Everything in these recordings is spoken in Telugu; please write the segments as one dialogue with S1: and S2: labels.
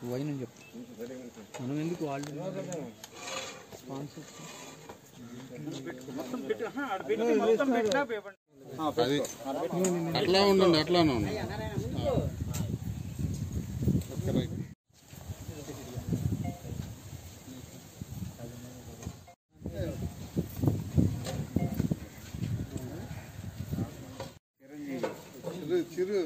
S1: వైన్ అని చెప్పు మనం ఎందుకు వాళ్ళు స్పాన్సర్
S2: అది అట్లా ఉండండి అట్లానే ఉండండి చిరు చిరు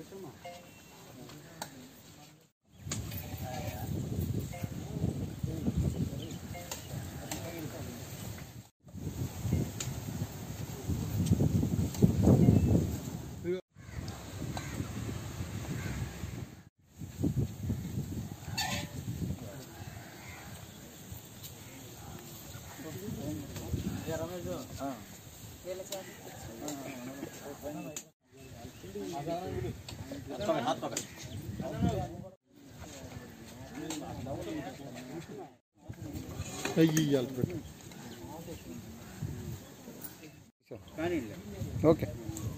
S2: అయ్యి ఇయ్యాలి పెట్టు ఓకే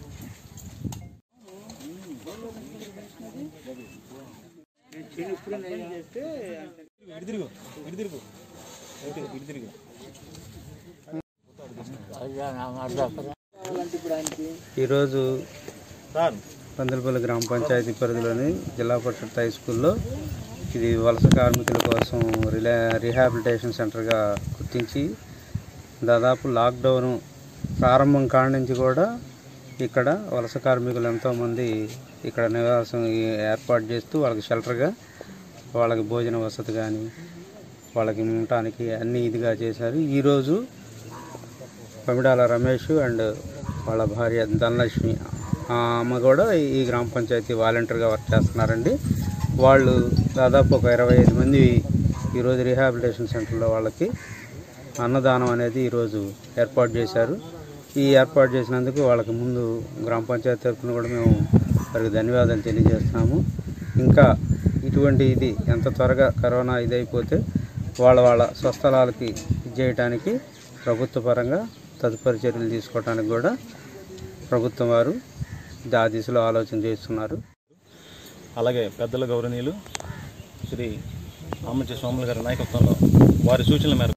S3: ఈరోజు పందలపల్లి గ్రామ పంచాయతీ పరిధిలోని జిల్లా పరిషత్ హై స్కూల్లో ఇది వలస కార్మికుల కోసం రిలా రీహాబిలిటేషన్ సెంటర్గా గుర్తించి దాదాపు లాక్డౌన్ ప్రారంభం కాడి నుంచి కూడా ఇక్కడ వలస కార్మికులు ఎంతోమంది ఇక్కడ నివాసం ఏర్పాటు చేస్తూ వాళ్ళకి షెల్టర్గా వాళ్ళకి భోజన వసతి కానీ వాళ్ళకి ఉండటానికి అన్ని ఇదిగా చేశారు ఈరోజు పమిడాల రమేష్ అండ్ వాళ్ళ భార్య ధనలక్ష్మి ఆ అమ్మ కూడా ఈ గ్రామ పంచాయతీ వాలంటీర్గా వర్క్ చేస్తున్నారండి వాళ్ళు దాదాపు ఒక ఇరవై ఐదు మంది ఈరోజు రీహాబిలిటేషన్ సెంటర్లో వాళ్ళకి అన్నదానం అనేది ఈరోజు ఏర్పాటు చేశారు ఈ ఏర్పాటు చేసినందుకు వాళ్ళకి ముందు గ్రామ పంచాయతీ తరఫున కూడా మేము వారికి ధన్యవాదాలు తెలియజేస్తున్నాము ఇంకా ఇటువంటి ఇది ఎంత త్వరగా కరోనా ఇదైపోతే వాళ్ళ వాళ్ళ స్వస్థలాలకి ఇది చేయటానికి ప్రభుత్వ పరంగా తదుపరి చర్యలు తీసుకోవడానికి కూడా ప్రభుత్వం వారు ఆ దిశలో ఆలోచన చేస్తున్నారు
S4: అలాగే పెద్దల గౌరవనీయులు శ్రీ ఆమంచి సోములు గారి నాయకత్వంలో వారి సూచనల మేరకు